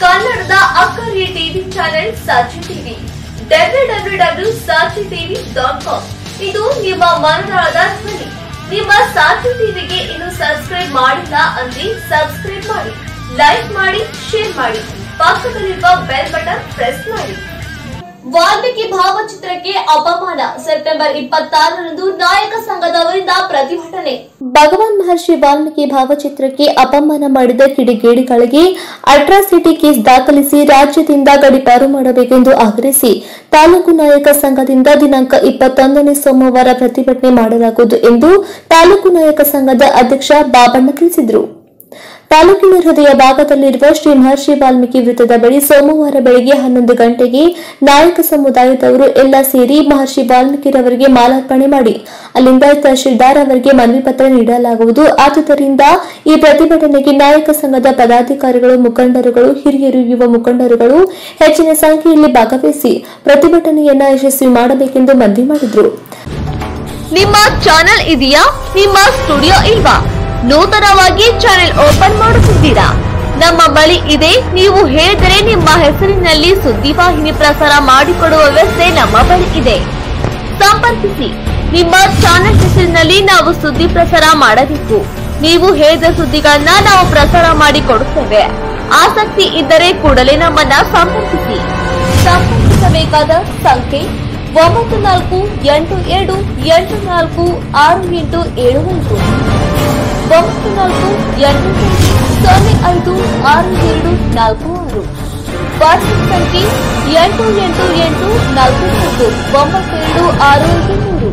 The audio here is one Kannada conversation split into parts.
ಕನ್ನಡದ ಅಕ್ಕರಿಯ TV channel Sakshi TV W W W Sakshi TV dot com ಇದು ನಿಮ್ಮ ಮನದಾಳದ ಧ್ವನಿ ನಿಮ್ಮ ಸಾಕ್ಷಿ ಟಿವಿಗೆ ಇನ್ನು ಸಬ್ಸ್ಕ್ರೈಬ್ ಮಾಡಿಲ್ಲ ಅಂದ್ರೆ ಸಬ್ಸ್ಕ್ರೈಬ್ ಮಾಡಿ ಲೈಕ್ ಮಾಡಿ ಶೇರ್ ಮಾಡಿ ಪಕ್ಕದಲ್ಲಿರುವ ಬೆಲ್ ಬಟನ್ ಪ್ರೆಸ್ ಮಾಡಿ ವಾಲ್ಮೀಕಿ ಭಾವಚಿತ್ರಕ್ಕೆ ಅಪಮಾನ ಸೆಪ್ಟೆಂಬರ್ ಇಪ್ಪತ್ತಾರರಂದು ನಾಯಕ ಸಂಘದವರಿಂದ ಪ್ರತಿಭಟನೆ ಭಗವಾನ್ ಮಹರ್ಷಿ ವಾಲ್ಮೀಕಿ ಭಾವಚಿತ್ರಕ್ಕೆ ಅಪಮಾನ ಮಾಡಿದ ಕಿಡಿಗೇಡಿಗಳಿಗೆ ಅಟ್ರಾಸಿಟಿ ಕೇಸ್ ದಾಖಲಿಸಿ ರಾಜ್ಯದಿಂದ ಗಡಿಪಾರು ಮಾಡಬೇಕೆಂದು ಆಗ್ರಹಿಸಿ ತಾಲೂಕು ನಾಯಕ ಸಂಘದಿಂದ ದಿನಾಂಕ ಇಪ್ಪತ್ತೊಂದನೇ ಸೋಮವಾರ ಪ್ರತಿಭಟನೆ ಮಾಡಲಾಗುವುದು ಎಂದು ತಾಲೂಕು ನಾಯಕ ಸಂಘದ ಅಧ್ಯಕ್ಷ ಬಾಬಣ್ಣ ತಿಳಿಸಿದರು ತಾಲೂಕಿನ ಹೃದಯ ಭಾಗದಲ್ಲಿರುವ ಶ್ರೀ ಮಹರ್ಷಿ ವಾಲ್ಮೀಕಿ ವೃತ್ತದ ಬಳಿ ಸೋಮವಾರ ಬೆಳಗ್ಗೆ ಹನ್ನೊಂದು ಗಂಟೆಗೆ ನಾಯಕ ಸಮುದಾಯದವರು ಎಲ್ಲ ಸೇರಿ ಮಹರ್ಷಿ ವಾಲ್ಮೀಕಿರವರಿಗೆ ಮಾಲಾರ್ಪಣೆ ಮಾಡಿ ಅಲ್ಲಿಂದ ತಹಶೀಲ್ದಾರ್ ಅವರಿಗೆ ಮನವಿ ಪತ್ರ ನೀಡಲಾಗುವುದು ಆದುದರಿಂದ ಈ ಪ್ರತಿಭಟನೆಗೆ ನಾಯಕ ಸಂಘದ ಪದಾಧಿಕಾರಿಗಳು ಮುಖಂಡರುಗಳು ಹಿರಿಯರು ಯುವ ಮುಖಂಡರುಗಳು ಹೆಚ್ಚಿನ ಸಂಖ್ಯೆಯಲ್ಲಿ ಭಾಗವಹಿಸಿ ಪ್ರತಿಭಟನೆಯನ್ನ ಯಶಸ್ವಿ ಮಾಡಬೇಕೆಂದು ಮನವಿ ಮಾಡಿದರು ನಿಮ್ಮ ಚಾನೆಲ್ ಇದೆಯಾ ನಿಮ್ಮ ಸ್ಟುಡಿಯೋ ಇಲ್ವಾ ನೂತನವಾಗಿ ಚಾನೆಲ್ ಓಪನ್ ಮಾಡುತ್ತಿದ್ದೀರಾ ನಮ್ಮ ಬಳಿ ಇದೆ ನೀವು ಹೇಳಿದರೆ ನಿಮ್ಮ ಹೆಸರಿನಲ್ಲಿ ಸುದ್ದಿವಾಹಿನಿ ಪ್ರಸಾರ ಮಾಡಿಕೊಡುವ ವ್ಯವಸ್ಥೆ ನಮ್ಮ ಬಳಿ ಇದೆ ಸಂಪರ್ಕಿಸಿ ನಿಮ್ಮ ಚಾನೆಲ್ ಹೆಸರಿನಲ್ಲಿ ನಾವು ಸುದ್ದಿ ಪ್ರಸಾರ ಮಾಡಬೇಕು ನೀವು ಹೇಳಿದ ಸುದ್ದಿಗಳನ್ನ ನಾವು ಪ್ರಸಾರ ಮಾಡಿ ಕೊಡುತ್ತೇವೆ ಆಸಕ್ತಿ ಇದ್ದರೆ ಕೂಡಲೇ ನಮ್ಮನ್ನ ಸಂಪರ್ಕಿಸಿ ಸಂಪರ್ಕಿಸಬೇಕಾದ ಸಂಖ್ಯೆ ಒಂಬತ್ತು ನಾಲ್ಕು ಎಂಟು ಎರಡು ಎಂಟು ನಾಲ್ಕು ಆರು ಎಂಟು ಏಳು ಐದು ಒಂಬತ್ತು ನಾಲ್ಕು ಎಂಟು ಸೊನ್ನೆ ಐದು ಆರು ಎರಡು ನಾಲ್ಕು ಆರು ವಾಟ್ಸ್ಆಪ್ ಸಂಖ್ಯೆ ಎಂಟು ಎಂಟು ಎಂಟು ನಾಲ್ಕು ನಾಲ್ಕು ಒಂಬತ್ತು ಎರಡು ಆರು ಐದು ಮೂರು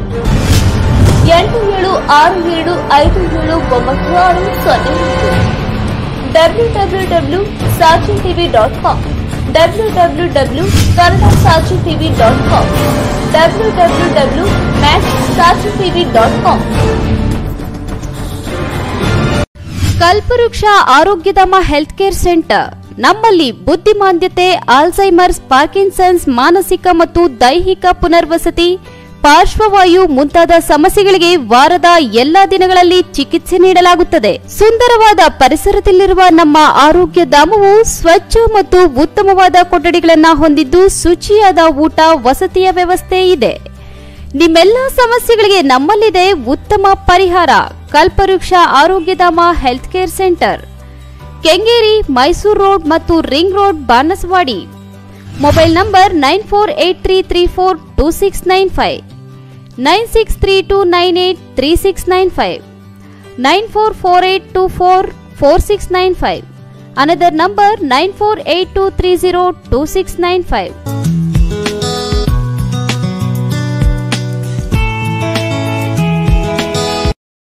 ಎಂಟು ಏಳು ಆರು ಏಳು ಐದು ಏಳು ಒಂಬತ್ತು ಆರು ಸೊನ್ನೆ ಎಂಟು W W W Sakshi TV dot com W W W Kannada Sakshi TV dot com W W W Max Sakshi TV dot com Kalpavriksha Arogyadhama health care centre ನಮ್ಮಲ್ಲಿ ಬುದ್ಧಿಮಾಂದ್ಯತೆ ಆಲ್ಝೈಮರ್ಸ್ ಪಾರ್ಕಿನ್ಸನ್ಸ್ ಮಾನಸಿಕ ಮತ್ತು ದೈಹಿಕ ಪುನರ್ವಸತಿ ಪಾರ್ಶ್ವವಾಯು ಮುಂತಾದ ಸಮಸ್ಯೆಗಳಿಗೆ ವಾರದ ಎಲ್ಲಾ ದಿನಗಳಲ್ಲಿ ಚಿಕಿತ್ಸೆ ನೀಡಲಾಗುತ್ತದೆ ಸುಂದರವಾದ ಪರಿಸರದಲ್ಲಿರುವ ನಮ್ಮ ಆರೋಗ್ಯ ಧಾಮವು ಸ್ವಚ್ಛ ಮತ್ತು ಉತ್ತಮವಾದ ಕೊಠಡಿಗಳನ್ನು ಹೊಂದಿದ್ದು ಶುಚಿಯಾದ ಊಟ ವಸತಿಯ ವ್ಯವಸ್ಥೆ ಇದೆ ನಿಮ್ಮೆಲ್ಲ ಸಮಸ್ಯೆಗಳಿಗೆ ನಮ್ಮಲ್ಲಿದೆ ಉತ್ತಮ ಪರಿಹಾರ Kalpavriksha Arogyadhama health care centre Kengeri Mysuru road ಮತ್ತು ring road Banaswadi mobile number nine four eight three three four two six nine five nine six three two nine eight three six nine five nine four four eight two four four six nine five another number nine four eight two three zero two six nine five